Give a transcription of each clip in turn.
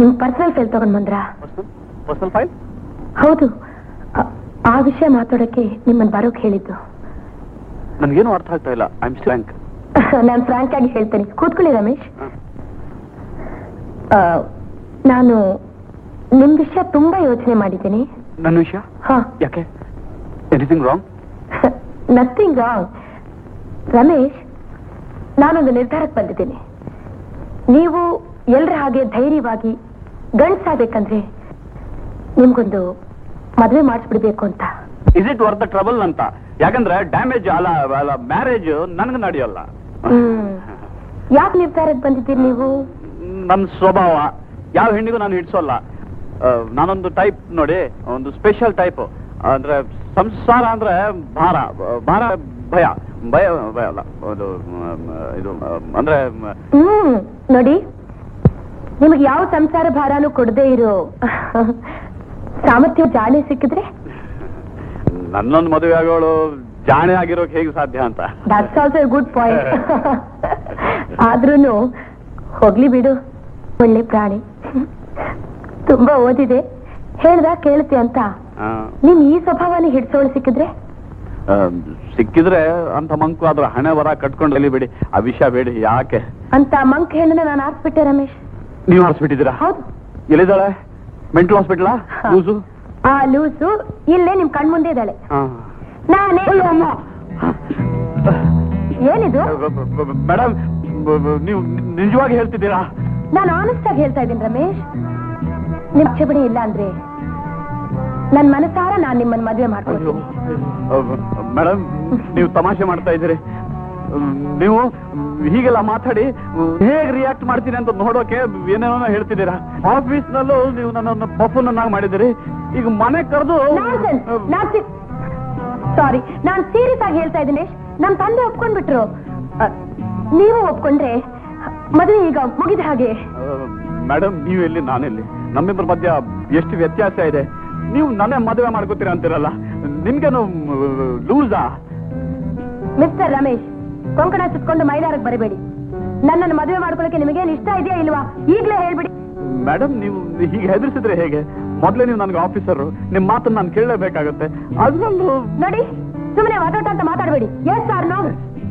ನಿಮ್ personal file ತಗೊಂಡ್ ಬಂದ್ರಾ ಪರ್ಸನಲ್ ಫೈಲ್ ಹೌದು ಆ- ಆ ವಿಷಯ ಮಾತಾಡಕ್ಕೆ ನಿಮ್ಮನ್ ಬರೋಕ್ ಹೇಳಿದ್ದು ನನ್ಗೇನು ಅರ್ಥ ಆಗ್ತಾ ಇಲ್ಲ ಐ ಆಮ್ ಸ್ಟ್ಯಾಂಕ್ ನಾನು ಫ್ರಾಂಕ್ ಆಗಿ ಹೇಳ್ತೇನೆ ಕೂತ್ಕೊಳ್ಳಿ ರಮೇಶ್ ಆ, ನಾನು ನಿಮ್ ವಿಷಯ ತುಂಬಾ ಯೋಚನೆ ಮಾಡಿದ್ದೀನಿ ನನ್ನ ವಿಷಯ ಹಾ ಯಾಕೆ anything wrong nothing wrong Ramesh ನಾನೊಂದು ನಿರ್ಧಾರಕ್ಕೆ ಬಂದಿದ್ದೀನಿ ನೀವು ಎಲ್ರ ಹಾಗೆ ಧೈರ್ಯವಾಗಿ ಗಂಡ್ಸಾಗ್ಬೇಕಂದ್ರೆ ನಿಮ್ಗೊಂದು ಮದುವೆ ಮಾಡಿಸ್ಬಿಡ್ಬೇಕು ಅಂತ is it worth the trouble ಅಂತ ಯಾಕಂದ್ರೆ ಡ್ಯಾಮೇಜ್ ಅಲ್ಲ ಅಲ್ಲ ಮ್ಯಾರೇಜ್ ನನ್ಗೆ ನಡೆಯಲ್ಲ ಹ್ಮ್ ಯಾಕೆ ನಿರ್ಧಾರಕ್ಕೆ ಬಂದಿದ್ದೀರಿ ನೀವು ನನ್ನ ಸ್ವಭಾವ ಯಾವ ಹೆಣ್ಣಿಗೂ ನಾನು ಹಿಡ್ಸೋಲ್ಲ ಆ, ನಾನೊಂದು ಟೈಪ್ ನೋಡಿ ಒಂದು ಸ್ಪೆಷಲ್ ಟೈಪ್ ಅಂದ್ರೆ ಸಂಸಾರ ಅಂದ್ರೆ ಭಾರ ಭಾರ ಭಯ ಭಯ ಭಯ ಅಲ್ಲ ಅದು ಮ್, ಇದು ಮ್, ಅಂದ್ರೆ ಮ್, ಹ್ಮ್ ನೋಡಿ ನಿಮಗೆ ಯಾವ ಸಂಸಾರ ಭಾರನೂ ಕೊಡದೇ ಇರೋ ಸಾಮರ್ಥ್ಯ ಜಾಲಿ ಸಿಕ್ಕಿದ್ರೆ ನನ್ನೊಂದು ಮದುವೆ ಆಗೋಳು ಜಾಣೆ ಆಗಿರೋಕೆ ಹೇಗೆ ಸಾಧ್ಯ ಅಂತ ದಟ್ಸ್ ಆಲ್ಸೋ ಗುಡ್ ಪಾಯಿಂಟ್ ಆದ್ರೂನು ಹೋಗ್ಲಿ ಬಿಡು ಒಳ್ಳೆ ಪ್ರಾಣಿ ತುಂಬಾ ಓದಿದೆ ಹೇಳ್ದ ಕೇಳುತ್ತೆ ಅಂತ ಆ, ನಿಮ್ ಈ ಸ್ವಭಾವನ ಹಿಡ್ಸೋಳು ಸಿಕ್ಕಿದ್ರೆ ಆ, ಸಿಕ್ಕಿದ್ರೆ ಅಂತ ಮಂಕು ಅದ್ರ ಹಣೆ ಬರ ಕಟ್ಕೊಂಡು ಎಲ್ಲಿ ಬಿಡಿ ಆ ವಿಷಯ ಬೇಡಿ ಯಾಕೆ ಅಂತ ಮಂಕ್ ಹೆಣ್ಣನ್ನ ನಾನು ಆರ್ಸ್ಬಿಟ್ಟೆ ರಮೇಶ್ ನೀವು ಹಾರಿಸ್ಬಿಟ್ಟಿದ್ದೀರಾ ಹೌದು ಎಲ್ಲಿದ್ದಾಳೆ ಮೆಂಟಲ್ ಹಾಸ್ಪಿಟಲಾ ಲೂಸು ಆ ಲೂಸು ಇಲ್ಲೇ ನಿಮ್ ಕಣ್ಮುಂದೆ ಇದ್ದಾಳೆ ನಾನೇ ಏನಿದು ಮೇಡಮ್ ನೀವು ನಿಜವಾಗಿ ಹೇಳ್ತಿದ್ದೀರಾ ನಾನು ಆನೆಸ್ಟ್ ಆಗಿ ಹೇಳ್ತಾ ಇದ್ದೀನಿ ರಮೇಶ್ ನಿಮ್ ಕ್ಷಮಣಿ ಇಲ್ಲ ಅಂದ್ರೆ ನನ್ ಮನಸಾರ ನಾನ್ ನಿಮ್ಮನ್ನ ಮದ್ವೆ ಮಾಡ್ಕೊಳ್ತೀನಿ ಮೇಡಮ್ ನೀವು ತಮಾಷೆ ಮಾಡ್ತಾ ಇದ್ದೀರಿ ನೀವು ಹೀಗೆಲ್ಲ ಮಾತಾಡಿ ಹೇಗೆ ರಿಯಾಕ್ಟ್ ಮಾಡ್ತೀನಿ ಅಂತ ನೋಡೋಕೆ ಏನೇನೋ ಹೇಳ್ತಿದ್ದೀರಾ ಆಫೀಸ್ ನಲ್ಲೂ ನೀವು ನನ್ನನ್ನು ಬಫೂನನ್ನಾಗಿ ಮಾಡಿದಿರಿ ಈಗ ಮನೆ ಕರೆದು ಸಾರಿ ನಾನ್ ಸೀರಿಯಸ್ ಆಗಿ ಹೇಳ್ತಾ ಇದ್ದೀನಿ ನಮ್ ತಂದೆ ಒಪ್ಕೊಂಡ್ಬಿಟ್ರು ಅ, ನೀವು ಒಪ್ಕೊಂಡ್ರೆ ಮದುವೆ ಈಗ ಮುಗಿದ ಹಾಗೆ ಮೇಡಮ್ ನೀವು ಎಲ್ಲಿ ನಾನೆಲ್ಲಿ ನಮ್ಮಿಬ್ಬರ ಮಧ್ಯ ಎಷ್ಟು ವ್ಯತ್ಯಾಸ ಇದೆ ನೀವು ನನ್ನೇ ಮದುವೆ ಮಾಡ್ಕೋತೀರಾ ಅಂತೀರಲ್ಲ ನಿಮ್ಗೇನು ಲೂಸಾ ಮಿಸ್ಟರ್ ರಮೇಶ್ ಕೊಂಕಣ ಸುತ್ಕೊಂಡು ಮೈಲಾರಕ್ಕೆ ಬರಬೇಡಿ ನನ್ನನ್ನು ಮದುವೆ ಮಾಡ್ಕೊಳ್ಳೋಕೆ ನಿಮಗೇನು ಇಷ್ಟ ಇದೆಯಾ ಇಲ್ವಾ ಈಗಲೇ ಹೇಳ್ಬಿಡಿ ಮೇಡಮ್ ನೀವು ಹೀಗೆ ಹೆದರ್ಸಿದ್ರೆ ಹೇಗೆ ಮೊದಲೇ ನೀವು ನನಗೆ ಆಫೀಸರು ನಿಮ್ಮ ಮಾತನ್ನ ನಾನು ಕೇಳಲೇಬೇಕಾಗತ್ತೆ ಅದ್ರಲ್ಲೂ ನೋಡಿ ಸುಮ್ಮನೆ ವಾದೋಟ ಅಂತ ಮಾತಾಡಬೇಡಿ ಎಸ್ ಆರ್ ನೋ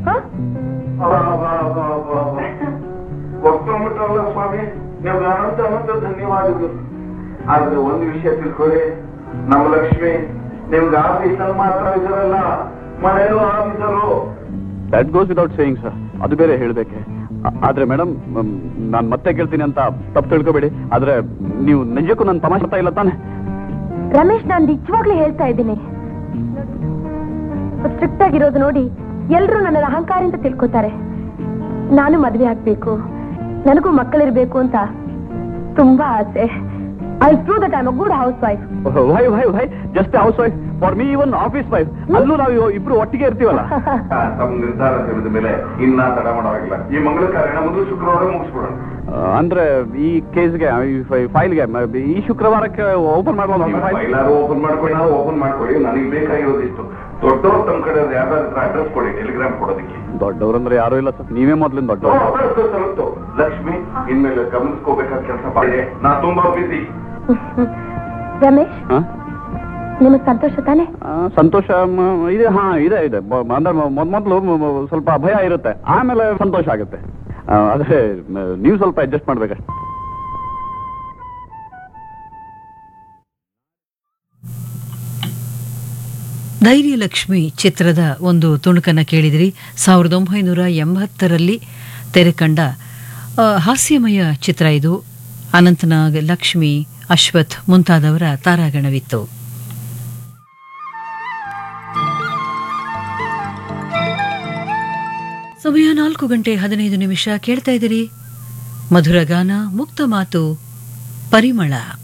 ಒಪ್ಕೊಂಡ್ಬಿಟ್ರಲ್ಲ ಸ್ವಾಮಿ ನಿಮ್ಗೆ ಅನಂತ ಅನಂತ ಧನ್ಯವಾದಗಳು ಆದ್ರೆ ಒಂದು ವಿಷಯ ತಿಳ್ಕೊಳ್ಳಿ ನಮ್ಮ ಲಕ್ಷ್ಮಿ ನಿಮ್ಗೆ ಆಫೀಸಲ್ಲಿ ಮಾತ್ರ ಇದಾರಲ್ಲ ಮನೆಯಲ್ಲೂ officer that goes without saying sir ಅದು ಬೇರೆ ಹೇಳ್ಬೇಕೆ ಆ- ಆದ್ರೆ ಮೇಡಮ್ ನಾನು ಮತ್ತೆ ಕೇಳ್ತೀನಿ ಅಂತ ತಪ್ಪು ತಿಳ್ಕೊಬೇಡಿ ಆದ್ರೆ ನೀವು ನಿಜಕ್ಕೂ ನನ್ನ ತಮಾಷೆ ಮಾಡ್ತಾ ಇಲ್ಲ ತಾನೆ ರಮೇಶ್ ನಾನು ನಿಜವಾಗ್ಲೂ ಹೇಳ್ತಾ ಇದ್ದೀನಿ ಸ್ಟ್ರಿಕ್ಟ್ ಆಗಿರೋದು ನೋಡಿ ಎಲ್ರೂ ನನ್ನ ಅಹಂಕಾರ ಅಂತ ತಿಳ್ಕೊತಾರೆ ನಾನು ಮದ್ವೆ ಆಗ್ಬೇಕು ನನಗೂ ಮಕ್ಕಳಿರ್ಬೇಕು ಅಂತ ತುಂಬಾ ಆಸೆ I prove that I good housewife why why why just housewife for me even office wife ಅಲ್ಲೂ ನಾವು ಇಬ್ರು ಒಟ್ಟಿಗೆ ಇರ್ತೀವಲ್ಲ ತಮ್ಮ ನಿರ್ಧಾರ ತಿಳಿದ ಮೇಲೆ ಇನ್ನ ತಡ ಮಾಡೋವಾಗಿಲ್ಲ ಈ ಮಂಗಳ ಕಾರ್ಯನ ಮೊದಲು ಶುಕ್ರವಾರ ಮುಗಿಸ್ಬಿಡೋಣ ಆ, ಅಂದ್ರೆ ಈ ಕೇಸ್ಗೆ ಈ ಫೈಲ್ಗೆ ಈ ಶುಕ್ರವಾರಕ್ಕೆ ಓಪನ್ ಮಾಡಬಹುದು ಫೈಲ್ ಎಲ್ಲಾರು ಓಪನ್ ಮಾಡ್ಕೊಳ್ಳಿ ನಾವು ಓಪನ್ ಮಾಡ್ಕೊಳ್ಳಿ ನನಗೆ ಬೇಕಾಗಿರೋದಿಷ್ಟು ದೊಡ್ಡವ್ರು ತಮ್ಮ ಕಡೆ ಯಾವ್ದಾದ್ರು ಅಡ್ರೆಸ್ ಕೊಡಿ ಟೆಲಿಗ್ರಾಮ್ ಕೊಡೋದಕ್ಕೆ ದೊಡ್ಡವ್ರಂದ್ರೆ ಯಾರು ಇಲ್ಲ ಸರ್ ನೀವೇ ಮೊದ್ಲಿನ ಓ, ದೊಡ್ಡವರು ಬರುತ್ತೆ, ಬರುತ್ತೆ. ಲಕ್ಷ್ಮಿ ಇನ್ಮೇಲೆ ಗಮನಿಸ್ಕೋಬೇಕಾದ ಕೆಲಸ ಮಾಡಿದೆ ನಾ ತುಂಬಾ ಬಿಸಿ ರಮೇಶ್ ಹಾ? ನಿಮಗ್ ಸಂತೋಷ ತಾನೆ ಆ, ಸಂತೋಷ ಮ- ಇದೆ ಹಾ ಇದೆ ಇದೆ ಬ- ಅಂದ್ರೆ ಮೊದ್ ಮೊದ್ಲು ಮ- ಮ- ಸ್ವಲ್ಪ ಭಯ ಇರುತ್ತೆ ಆಮೇಲೆ ಸಂತೋಷ ಆಗುತ್ತೆ ಆ, ಆದ್ರೆ ಮ- ನೀವು ಸ್ವಲ್ಪ ಅಡ್ಜಸ್ಟ್ ಮಾಡ್ಬೇಕಷ್ಟೆ ಧೈರ್ಯಲಕ್ಷ್ಮಿ ಚಿತ್ರದ ಒಂದು ತುಣುಕನ್ನು ಕೇಳಿದಿರಿ ಸಾವಿರದ ಒಂಬೈನೂರ ಎಂಬತ್ತರಲ್ಲಿ ತೆರೆಕಂಡ ಆ, ಹಾಸ್ಯಮಯ ಚಿತ್ರ ಇದು ಅನಂತನಾಗ್ ಲಕ್ಷ್ಮಿ ಅಶ್ವಥ್ ಮುಂತಾದವರ ತಾರಾಗಣವಿತ್ತು ಸಮಯ ನಾಲ್ಕು ಗಂಟೆ ಹದಿನೈದು ನಿಮಿಷ ಕೇಳ್ತಾ ಇದ್ದೀರಿ ಮಧುರ ಗಾನ ಮುಕ್ತ ಮಾತು ಪರಿಮಳ